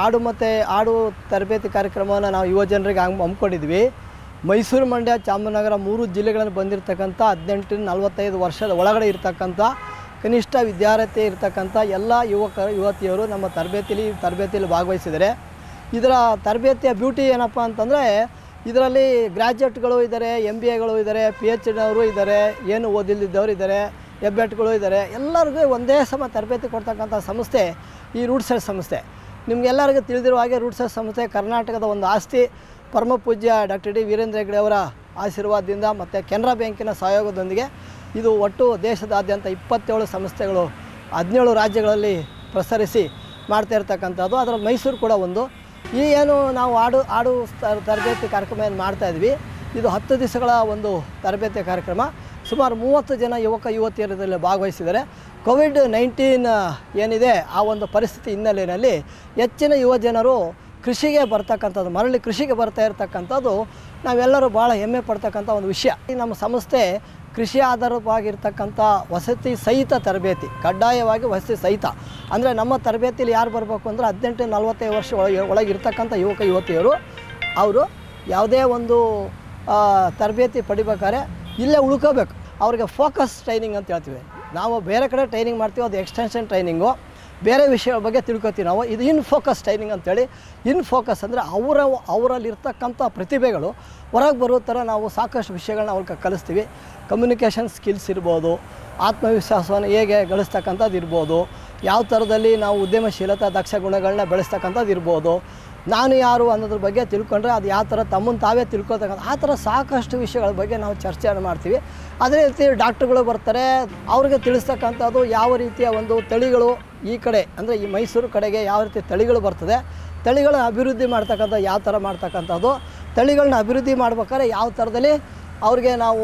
ಆಡು ಮತ್ತು ಆಡು ತರಬೇತಿ ಕಾರ್ಯಕ್ರಮವನ್ನು ನಾವು ಯುವ ಜನರಿಗೆ ಹಂಗೆ ಹಮ್ಮಿಕೊಂಡಿದ್ವಿ ಮೈಸೂರು ಮಂಡ್ಯ ಚಾಮರಾಜನಗರ ಮೂರು ಜಿಲ್ಲೆಗಳಲ್ಲಿ ಬಂದಿರತಕ್ಕಂಥ ಹದಿನೆಂಟರಿಂದ ನಲವತ್ತೈದು ವರ್ಷದ ಒಳಗಡೆ ಇರ್ತಕ್ಕಂಥ ಕನಿಷ್ಠ ವಿದ್ಯಾರ್ಥಿ ಇರ್ತಕ್ಕಂಥ ಎಲ್ಲ ಯುವಕರು ಯುವತಿಯರು ನಮ್ಮ ತರಬೇತಿಲಿ ತರಬೇತಿಯಲ್ಲಿ ಭಾಗವಹಿಸಿದ್ದಾರೆ ಇದರ ತರಬೇತಿಯ ಬ್ಯೂಟಿ ಏನಪ್ಪ ಅಂತಂದರೆ ಇದರಲ್ಲಿ ಗ್ರ್ಯಾಜುಯೇಟ್ಗಳು ಇದ್ದಾರೆ ಎಮ್ ಬಿ ಎಗಳು ಇದ್ದಾರೆ ಪಿ ಎಚ್ ಡಿನವರು ಇದ್ದಾರೆ ಏನು ಓದಿಲ್ದಿದ್ದವರು ಇದ್ದಾರೆ ಎಬ್ಬೆಟ್ಗಳು ಇದ್ದಾರೆ ಎಲ್ಲರಿಗೂ ಒಂದೇ ಸಮ ತರಬೇತಿ ಕೊಡ್ತಕ್ಕಂಥ ಸಂಸ್ಥೆ ಈ ರೂಟ್ಸೆಟ್ ಸಂಸ್ಥೆ ನಿಮಗೆಲ್ಲರಿಗೂ ತಿಳಿದಿರುವ ಹಾಗೆ ರೂಟ್ಸೆಟ್ ಸಂಸ್ಥೆ ಕರ್ನಾಟಕದ ಒಂದು ಆಸ್ತಿ ಪರಮ ಪೂಜ್ಯ ಡಾಕ್ಟರ್ ಡಿ ವೀರೇಂದ್ರ ಹೆಗ್ಗಡೆ ಅವರ ಆಶೀರ್ವಾದದಿಂದ ಮತ್ತು ಕೆನರಾ ಬ್ಯಾಂಕಿನ ಸಹಯೋಗದೊಂದಿಗೆ ಇದು ಒಟ್ಟು ದೇಶದಾದ್ಯಂತ ಇಪ್ಪತ್ತೇಳು ಸಂಸ್ಥೆಗಳು ಹದಿನೇಳು ರಾಜ್ಯಗಳಲ್ಲಿ ಪ್ರಸರಿಸಿ ಮಾಡ್ತಾ ಇರ್ತಕ್ಕಂಥದ್ದು ಅದರಲ್ಲಿ ಮೈಸೂರು ಕೂಡ ಒಂದು ಈ ಏನು ನಾವು ಆಡು ಆಡು ತರ- ತರಬೇತಿ ಕಾರ್ಯಕ್ರಮ ಏನು ಮಾಡ್ತಾ ಇದ್ವಿ ಇದು ಹತ್ತು ದಿವಸಗಳ ಒಂದು ತರಬೇತಿ ಕಾರ್ಯಕ್ರಮ ಸುಮಾರು ಮೂವತ್ತು ಜನ ಯುವಕ ಯುವತಿಯರು ಇದರಲ್ಲಿ ಭಾಗವಹಿಸಿದ್ದಾರೆ ಕೋವಿಡ್ ನೈನ್ಟೀನ್ ಏನಿದೆ ಆ ಒಂದು ಪರಿಸ್ಥಿತಿ ಹಿನ್ನೆಲೆಯಲ್ಲಿ ಹೆಚ್ಚಿನ ಯುವ ಜನರು ಕೃಷಿಗೆ ಬರ್ತಕ್ಕಂಥದ್ದು ಮರಳಿ ಕೃಷಿಗೆ ಬರ್ತಾ ಇರತಕ್ಕಂಥದ್ದು ನಾವೆಲ್ಲರೂ ಭಾಳ ಹೆಮ್ಮೆ ಪಡ್ತಕ್ಕಂಥ ಒಂದು ವಿಷಯ ಈ ನಮ್ಮ ಸಂಸ್ಥೆ ಕೃಷಿ ಆಧಾರವಾಗಿರ್ತಕ್ಕಂಥ ವಸತಿ ಸಹಿತ ತರಬೇತಿ ಕಡ್ಡಾಯವಾಗಿ ವಸತಿ ಸಹಿತ ಅಂದರೆ ನಮ್ಮ ತರಬೇತಿಯಲ್ಲಿ ಯಾರು ಬರಬೇಕು ಅಂದರೆ ಹದಿನೆಂಟು ನಲವತ್ತೈದು ವರ್ಷ ಒಳಗೆ ಒಳಗಿರ್ತಕ್ಕಂಥ ಯುವಕ ಯುವತಿಯರು ಅವರು ಯಾವುದೇ ಒಂದು ಆ, ತರಬೇತಿ ಪಡಿಬೇಕಾದ್ರೆ ಇಲ್ಲೇ ಉಳ್ಕೋಬೇಕು ಅವ್ರಿಗೆ ಫೋಕಸ್ ಟ್ರೈನಿಂಗ್ ಅಂತ ಹೇಳ್ತೀವಿ ನಾವು ಬೇರೆ ಕಡೆ ಟ್ರೈನಿಂಗ್ ಮಾಡ್ತೀವಿ ಅದು ಎಕ್ಸ್ಟೆನ್ಷನ್ ಟ್ರೈನಿಂಗು ಬೇರೆ ವಿಷಯಗಳ ಬಗ್ಗೆ ತಿಳ್ಕೊತೀವಿ ನಾವು ಇದು ಇನ್ ಫೋಕಸ್ ಟ್ರೈನಿಂಗ್ ಅಂತೇಳಿ ಇನ್ ಫೋಕಸ್ ಅಂದರೆ ಅವರ ಅವರಲ್ಲಿರ್ತಕ್ಕಂಥ ಪ್ರತಿಭೆಗಳು ಹೊರಗೆ ಬರೋ ಥರ ನಾವು ಸಾಕಷ್ಟು ವಿಷಯಗಳನ್ನ ಅವ್ರಿಗೆ ಕಲಿಸ್ತೀವಿ ಕಮ್ಯುನಿಕೇಷನ್ ಸ್ಕಿಲ್ಸ್ ಇರ್ಬೋದು ಆತ್ಮವಿಶ್ವಾಸವನ್ನು ಹೇಗೆ ಗಳಿಸ್ತಕ್ಕಂಥದ್ದು ಇರ್ಬೋದು ಯಾವ ಥರದಲ್ಲಿ ನಾವು ಉದ್ಯಮಶೀಲತಾ ದಕ್ಷ ಗುಣಗಳನ್ನ ಬೆಳೆಸ್ತಕ್ಕಂಥದ್ದು ಇರ್ಬೋದು ನಾನು ಯಾರು ಅನ್ನೋದ್ರ ಬಗ್ಗೆ ತಿಳ್ಕೊಂಡ್ರೆ ಅದು ಯಾವ ಥರ ತಮ್ಮನ್ನು ತಾವೇ ತಿಳ್ಕೊತಕ್ಕಂಥ ಆ ಥರ ಸಾಕಷ್ಟು ವಿಷಯಗಳ ಬಗ್ಗೆ ನಾವು ಚರ್ಚೆಯನ್ನು ಮಾಡ್ತೀವಿ ಅದೇ ರೀತಿ ಡಾಕ್ಟ್ರುಗಳು ಬರ್ತಾರೆ ಅವ್ರಿಗೆ ತಿಳಿಸ್ತಕ್ಕಂಥದ್ದು ಯಾವ ರೀತಿಯ ಒಂದು ತಳಿಗಳು ಈ ಕಡೆ ಅಂದರೆ ಈ ಮೈಸೂರು ಕಡೆಗೆ ಯಾವ ರೀತಿ ತಳಿಗಳು ಬರ್ತದೆ ತಳಿಗಳ ಅಭಿವೃದ್ಧಿ ಮಾಡ್ತಕ್ಕಂಥ ಯಾವ ಥರ ಮಾಡ್ತಕ್ಕಂಥದ್ದು ತಳಿಗಳನ್ನ ಅಭಿವೃದ್ಧಿ ಮಾಡ್ಬೇಕಾದ್ರೆ ಯಾವ ಥರದಲ್ಲಿ ಅವ್ರಿಗೆ ನಾವು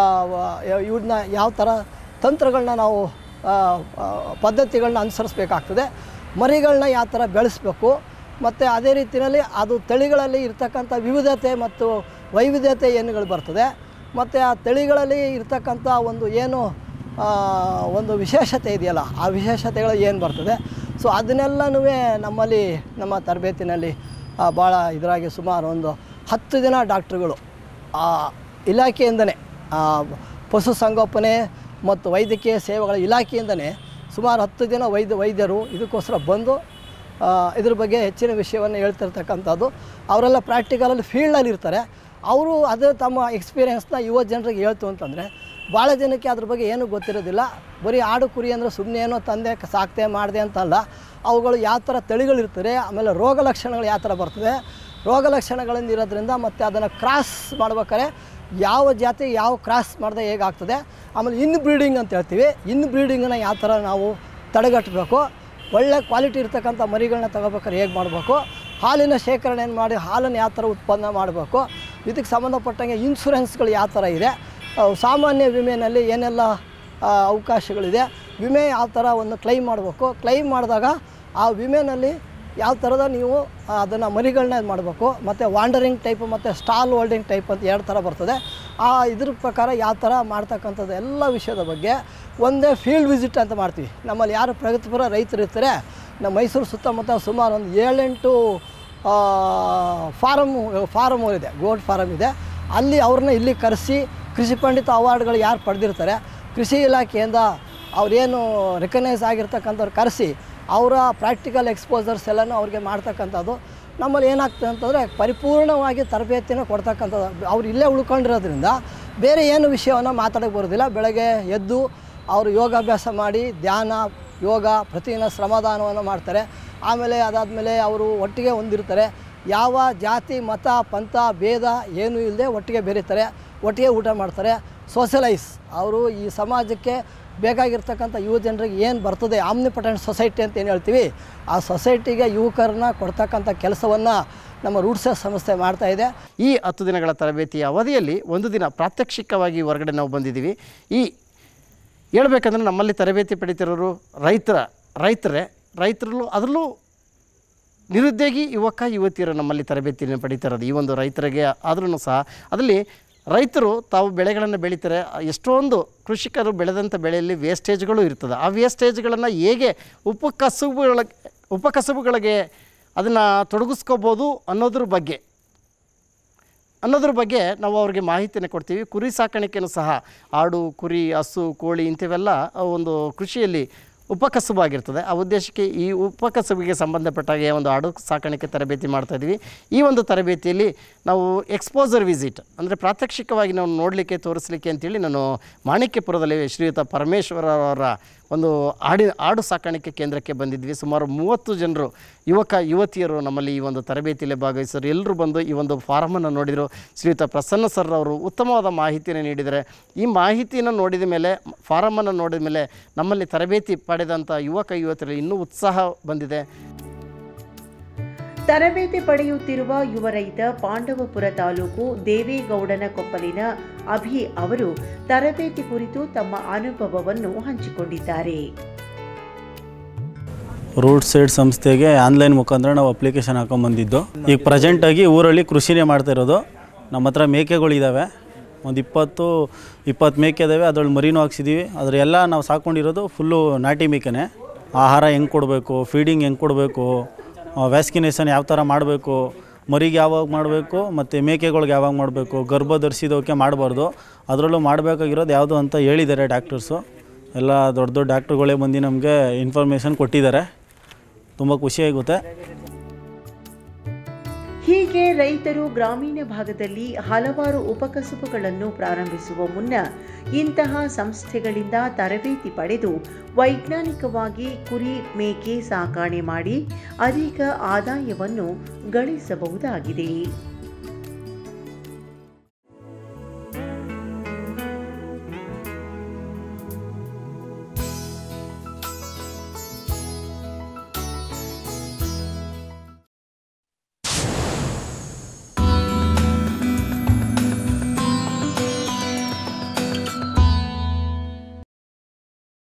ಇವನ್ನ ಯಾವ ಥರ ತಂತ್ರಗಳನ್ನ ನಾವು ಆ, ಆ, ಪದ್ಧತಿಗಳನ್ನ ಅನುಸರಿಸ್ಬೇಕಾಗ್ತದೆ ಮರಿಗಳನ್ನ ಯಾವ ಥರ ಬೆಳೆಸ್ಬೇಕು ಮತ್ತು ಅದೇ ರೀತಿಯಲ್ಲಿ ಅದು ತಳಿಗಳಲ್ಲಿ ಇರ್ತಕ್ಕಂಥ ವಿವಿಧತೆ ಮತ್ತು ವೈವಿಧ್ಯತೆ ಏನುಗಳು ಬರ್ತದೆ ಮತ್ತು ಆ ತಳಿಗಳಲ್ಲಿ ಇರ್ತಕ್ಕಂಥ ಒಂದು ಏನು ಆ, ಒಂದು ವಿಶೇಷತೆ ಇದೆಯಲ್ಲ ಆ ವಿಶೇಷತೆಗಳು ಏನು ಬರ್ತದೆ ಸೊ ಅದನ್ನೆಲ್ಲನೂ ನಮ್ಮಲ್ಲಿ ನಮ್ಮ ತರಬೇತಿನಲ್ಲಿ ಭಾಳ ಇದರಾಗಿ ಸುಮಾರು ಒಂದು ಹತ್ತು ಜನ ಡಾಕ್ಟ್ರುಗಳು ಆ ಇಲಾಖೆಯಿಂದನೇ ಆ, ಪಶುಸಂಗೋಪನೆ ಮತ್ತು ವೈದ್ಯಕೀಯ ಸೇವೆಗಳ ಇಲಾಖೆಯಿಂದನೇ ಸುಮಾರು ಹತ್ತು ಜನ ವೈದ್ಯ ವೈದ್ಯರು ಇದಕ್ಕೋಸ್ಕರ ಬಂದು ಆ, ಇದ್ರ ಬಗ್ಗೆ ಹೆಚ್ಚಿನ ವಿಷಯವನ್ನು ಹೇಳ್ತಿರ್ತಕ್ಕಂಥದ್ದು ಅವರೆಲ್ಲ ಪ್ರಾಕ್ಟಿಕಲಲ್ಲಿ ಫೀಲ್ಡಲ್ಲಿ ಇರ್ತಾರೆ ಅವರು ಅದೇ ತಮ್ಮ ಎಕ್ಸ್ಪೀರಿಯೆನ್ಸ್ನ ಯುವ ಜನರಿಗೆ ಹೇಳ್ತು ಅಂತಂದರೆ ಭಾಳ ಜನಕ್ಕೆ ಅದ್ರ ಬಗ್ಗೆ ಏನೂ ಗೊತ್ತಿರೋದಿಲ್ಲ ಬರೀ ಆಡು ಕುರಿ ಅಂದರೆ ಸುಮ್ಮನೆ ಏನೋ ತಂದೆ ಕ- ಸಾಕ್ತೆ ಮಾಡಿದೆ ಅಂತಲ್ಲ ಅವುಗಳು ಯಾವ ಥರ ತಳಿಗಳಿರ್ತದೆ ಆಮೇಲೆ ರೋಗ ಲಕ್ಷಣಗಳು ಯಾವ ಥರ ಬರ್ತದೆ ರೋಗ ಲಕ್ಷಣಗಳಿಂದ ಇರೋದ್ರಿಂದ ಮತ್ತು ಅದನ್ನು ಕ್ರಾಸ್ ಮಾಡ್ಬೇಕಾದ್ರೆ ಯಾವ ಜಾತಿ ಯಾವ ಕ್ರಾಸ್ ಮಾಡಿದೆ ಹೇಗಾಗ್ತದೆ ಆಮೇಲೆ ಇನ್ ಬ್ರೀಡಿಂಗ್ ಅಂತ ಹೇಳ್ತೀವಿ ಇನ್ ಬ್ರೀಡಿಂಗನ್ನ ಯಾವ ಥರ ನಾವು ತಡೆಗಟ್ಟಬೇಕು ಒಳ್ಳೆ ಕ್ವಾಲಿಟಿ ಇರ್ತಕ್ಕಂಥ ಮರಿಗಳನ್ನ ತಗೋಬೇಕಾದ್ರೆ ಹೇಗೆ ಮಾಡಬೇಕು ಹಾಲಿನ ಶೇಖರಣೆಯನ್ನು ಮಾಡಿ ಹಾಲನ್ನು ಯಾವ ಥರ ಉತ್ಪನ್ನ ಮಾಡಬೇಕು ಇದಕ್ಕೆ ಸಂಬಂಧಪಟ್ಟಂಗೆ ಇನ್ಶೂರೆನ್ಸ್ಗಳು ಯಾವ ಥರ ಇದೆ ಅವು ಸಾಮಾನ್ಯ ವಿಮೆಯಲ್ಲಿ ಏನೆಲ್ಲ ಆ, ಅವಕಾಶಗಳಿದೆ ವಿಮೆ ಯಾವ ಥರ ಒಂದು ಕ್ಲೈಮ್ ಮಾಡಬೇಕು ಕ್ಲೈಮ್ ಮಾಡಿದಾಗ ಆ ವಿಮೆನಲ್ಲಿ ಯಾವ ಥರದ ನೀವು ಅದನ್ನು ಮರಿಗಳನ್ನ ಇದು ಮಾಡಬೇಕು ಮತ್ತು ವಾಂಡರಿಂಗ್ ಟೈಪ್ ಮತ್ತು ಸ್ಟಾಲ್ ಹೋಲ್ಡಿಂಗ್ ಟೈಪ್ ಅಂತ ಎರಡು ಥರ ಬರ್ತದೆ ಆ ಇದ್ರ ಪ್ರಕಾರ ಯಾವ ಥರ ಮಾಡ್ತಕ್ಕಂಥದ್ದು ಎಲ್ಲ ವಿಷಯದ ಬಗ್ಗೆ ಒಂದೇ ಫೀಲ್ಡ್ ವಿಸಿಟ್ ಅಂತ ಮಾಡ್ತೀವಿ ನಮ್ಮಲ್ಲಿ ಯಾರು ಪ್ರಗತಿಪರ ರೈತರು ಇರ್ತಾರೆ ನಮ್ಮ ಮೈಸೂರು ಸುತ್ತಮುತ್ತ ಸುಮಾರು ಒಂದು ಏಳೆಂಟು ಫಾರಮ್ ಫಾರಮ್ ಇದೆ ಗೋಟ್ ಫಾರಮ್ ಇದೆ ಅಲ್ಲಿ ಅವ್ರನ್ನ ಇಲ್ಲಿ ಕರೆಸಿ ಕೃಷಿ ಪಂಡಿತ ಅವಾರ್ಡ್ಗಳು ಯಾರು ಪಡೆದಿರ್ತಾರೆ ಕೃಷಿ ಇಲಾಖೆಯಿಂದ ಅವ್ರೇನು ರೆಕಗ್ನೈಸ್ ಆಗಿರ್ತಕ್ಕಂಥವ್ರು ಕರೆಸಿ ಅವರ ಪ್ರಾಕ್ಟಿಕಲ್ ಎಕ್ಸ್ಪೋಸರ್ಸ್ ಎಲ್ಲನೂ ಅವ್ರಿಗೆ ಮಾಡ್ತಕ್ಕಂಥದ್ದು ನಮ್ಮಲ್ಲಿ ಏನಾಗ್ತದೆ ಅಂತಂದರೆ ಪರಿಪೂರ್ಣವಾಗಿ ತರಬೇತಿನ ಕೊಡ್ತಕ್ಕಂಥದ್ದು ಅವ್ರು ಇಲ್ಲೇ ಉಳ್ಕೊಂಡಿರೋದ್ರಿಂದ ಬೇರೆ ಏನು ವಿಷಯವನ್ನು ಮಾತಾಡೋಕ್ಕೆ ಬರೋದಿಲ್ಲ ಬೆಳಗ್ಗೆ ಎದ್ದು ಅವರು ಯೋಗಾಭ್ಯಾಸ ಮಾಡಿ ಧ್ಯಾನ ಯೋಗ ಪ್ರತಿದಿನ ಶ್ರಮದಾನವನ್ನು ಮಾಡ್ತಾರೆ ಆಮೇಲೆ ಅದಾದಮೇಲೆ ಅವರು ಒಟ್ಟಿಗೆ ಹೊಂದಿರ್ತಾರೆ ಯಾವ ಜಾತಿ ಮತ ಪಂಥ ಭೇದ ಏನೂ ಇಲ್ಲದೆ ಒಟ್ಟಿಗೆ ಬೆರೀತಾರೆ ಒಟ್ಟಿಗೆ ಊಟ ಮಾಡ್ತಾರೆ ಸೋಷಲೈಸ್ ಅವರು ಈ ಸಮಾಜಕ್ಕೆ ಬೇಕಾಗಿರ್ತಕ್ಕಂಥ ಯುವ ಜನರಿಗೆ ಏನು ಬರ್ತದೆ ಆಮ್ನಿಪಟೆಂಟ್ ಸೊಸೈಟಿ ಅಂತ ಏನು ಹೇಳ್ತೀವಿ ಆ ಸೊಸೈಟಿಗೆ ಯುವಕರನ್ನ ಕೊಡ್ತಕ್ಕಂಥ ಕೆಲಸವನ್ನು ನಮ್ಮ ರೂಟ್ಸಸ್ ಸಂಸ್ಥೆ ಮಾಡ್ತಾ ಇದೆ ಈ ಹತ್ತು ದಿನಗಳ ತರಬೇತಿಯ ಅವಧಿಯಲ್ಲಿ ಒಂದು ದಿನ ಪ್ರಾತ್ಯಕ್ಷಿಕವಾಗಿ ಹೊರಗಡೆ ನಾವು ಬಂದಿದ್ದೀವಿ ಈ ಹೇಳ್ಬೇಕಂದ್ರೆ ನಮ್ಮಲ್ಲಿ ತರಬೇತಿ ಪಡಿತಿರೋರು ರೈತರ ರೈತರೇ ರೈತರಲ್ಲೂ ಅದರಲ್ಲೂ ನಿರುದ್ಯೋಗಿ ಯುವಕ ಯುವತಿಯರು ನಮ್ಮಲ್ಲಿ ತರಬೇತಿಯನ್ನು ಪಡಿತಿರೋದು ಈ ಒಂದು ರೈತರಿಗೆ ಆದ್ರೂ ಸಹ ಅದರಲ್ಲಿ ರೈತರು ತಾವು ಬೆಳೆಗಳನ್ನು ಬೆಳೀತಾರೆ ಎಷ್ಟೊಂದು ಕೃಷಿಕರು ಬೆಳೆದಂಥ ಬೆಳೆಯಲ್ಲಿ ವೇಸ್ಟೇಜ್ಗಳು ಇರ್ತದೆ ಆ ವೇಸ್ಟೇಜ್ಗಳನ್ನು ಹೇಗೆ ಉಪಕಸುಬುಗಳ ಉಪಕಸಬುಗಳಿಗೆ ಅದನ್ನು ತೊಡಗಿಸ್ಕೋಬೋದು ಅನ್ನೋದ್ರ ಬಗ್ಗೆ ಅನ್ನೋದ್ರ ಬಗ್ಗೆ ನಾವು ಅವ್ರಿಗೆ ಮಾಹಿತಿಯನ್ನು ಕೊಡ್ತೀವಿ ಕುರಿ ಸಾಕಾಣಿಕೆಯೂ ಸಹ ಆಡು ಕುರಿ ಹಸು ಕೋಳಿ ಇಂಥವೆಲ್ಲ ಅವು ಒಂದು ಕೃಷಿಯಲ್ಲಿ ಉಪಕಸುಬಾಗಿರ್ತದೆ ಆ ಉದ್ದೇಶಕ್ಕೆ ಈ ಉಪಕಸುಬಿಗೆ ಸಂಬಂಧಪಟ್ಟ ಹಾಗೆ ಒಂದು ಆಡು ಸಾಕಾಣಿಕೆ ತರಬೇತಿ ಮಾಡ್ತಾಯಿದ್ವಿ ಈ ಒಂದು ತರಬೇತಿಯಲ್ಲಿ ನಾವು ಎಕ್ಸ್ಪೋಸರ್ ವಿಸಿಟ್ ಅಂದರೆ ಪ್ರಾತ್ಯಕ್ಷಿಕವಾಗಿ ನಾವು ನೋಡಲಿಕ್ಕೆ ತೋರಿಸಲಿಕ್ಕೆ ಅಂತೇಳಿ ನಾನು ಮಾಣಿಕ್ಯಪುರದಲ್ಲಿ ಶ್ರೀಯುತ ಪರಮೇಶ್ವರ ಅವರ ಒಂದು ಆಡಿ ಆಡು ಸಾಕಾಣಿಕೆ ಕೇಂದ್ರಕ್ಕೆ ಬಂದಿದ್ವಿ ಸುಮಾರು ಮೂವತ್ತು ಜನರು ಯುವಕ ಯುವತಿಯರು ನಮ್ಮಲ್ಲಿ ಈ ಒಂದು ತರಬೇತಿಯಲ್ಲಿ ಭಾಗವಹಿಸಿದ್ರು ಎಲ್ಲರೂ ಬಂದು ಈ ಒಂದು ಫಾರಮನ್ನು ನೋಡಿದರು ಶ್ರೀಯುತ ಪ್ರಸನ್ನ ಸರ್ ಅವರು ಉತ್ತಮವಾದ ಮಾಹಿತಿಯನ್ನು ನೀಡಿದ್ದಾರೆ ಈ ಮಾಹಿತಿಯನ್ನು ನೋಡಿದ ಮೇಲೆ ಫಾರಮನ್ನು ನೋಡಿದ ಮೇಲೆ ನಮ್ಮಲ್ಲಿ ತರಬೇತಿ ಪಡೆದಂಥ ಯುವಕ ಯುವತಿಯರಲ್ಲಿ ಇನ್ನೂ ಉತ್ಸಾಹ ಬಂದಿದೆ ತರಬೇತಿ ಪಡೆಯುತ್ತಿರುವ ಯುವ ರೈತ ಪಾಂಡವಪುರ ತಾಲೂಕು ದೇವೇಗೌಡನ ಕೊಪ್ಪಲಿನ ಅಭಿ ಅವರು ತರಬೇತಿ ಕುರಿತು ತಮ್ಮ ಅನುಭವವನ್ನು ಹಂಚಿಕೊಂಡಿದ್ದಾರೆ ರೂಟ್ ಸೈಡ್ ಸಂಸ್ಥೆಗೆ ಆನ್ಲೈನ್ ಮುಖಾಂತರ ನಾವು ಅಪ್ಲಿಕೇಶನ್ ಹಾಕೊಂಬಂದಿದ್ದು ಈಗ ಪ್ರೆಸೆಂಟಾಗಿ ಊರಲ್ಲಿ ಕೃಷಿನೇ ಮಾಡ್ತಾ ಇರೋದು ನಮ್ಮ ಹತ್ರ ಮೇಕೆಗಳಿದ್ದಾವೆ ಒಂದು ಇಪ್ಪತ್ತು ಇಪ್ಪತ್ತು ಮೇಕೆ ಇದ್ದಾವೆ ಅದ್ರಲ್ಲಿ ಮರಿನೂ ಹಾಕ್ಸಿದ್ದೀವಿ ಅದ್ರ ಎಲ್ಲ ನಾವು ಸಾಕೊಂಡಿರೋದು ಫುಲ್ಲು ನಾಟಿ ಮೇಕೆನೇ ಆಹಾರ ಹೆಂಗೆ ಕೊಡಬೇಕು ಫೀಡಿಂಗ್ ಹೆಂಗೆ ಕೊಡಬೇಕು ವ್ಯಾಕ್ಸಿನೇಷನ್ ಯಾವ ಥರ ಮಾಡಬೇಕು ಮರಿಗೆ ಯಾವಾಗ ಮಾಡಬೇಕು ಮತ್ತು ಮೇಕೆಗಳ್ಗೆ ಯಾವಾಗ ಮಾಡಬೇಕು ಗರ್ಭ ಧರಿಸಿದವಕ್ಕೆ ಮಾಡಬಾರ್ದು ಅದರಲ್ಲೂ ಮಾಡಬೇಕಾಗಿರೋದು ಯಾವುದು ಅಂತ ಹೇಳಿದ್ದಾರೆ ಡಾಕ್ಟರ್ಸು ಎಲ್ಲ ದೊಡ್ಡ ದೊಡ್ಡ ಡಾಕ್ಟ್ರುಗಳೇ ಬಂದು ನಮಗೆ ಇನ್ಫಾರ್ಮೇಷನ್ ಕೊಟ್ಟಿದ್ದಾರೆ ತುಂಬ ಖುಷಿಯಾಗುತ್ತೆ ಹೀಗೆ ರೈತರು ಗ್ರಾಮೀಣ ಭಾಗದಲ್ಲಿ ಹಲವಾರು ಉಪಕಸುಬುಗಳನ್ನು ಪ್ರಾರಂಭಿಸುವ ಮುನ್ನ ಇಂತಹ ಸಂಸ್ಥೆಗಳಿಂದ ತರಬೇತಿ ಪಡೆದು ವೈಜ್ಞಾನಿಕವಾಗಿ ಕುರಿ ಮೇಕೆ ಸಾಕಾಣೆ ಮಾಡಿ ಅಧಿಕ ಆದಾಯವನ್ನು ಗಳಿಸಬಹುದಾಗಿದೆ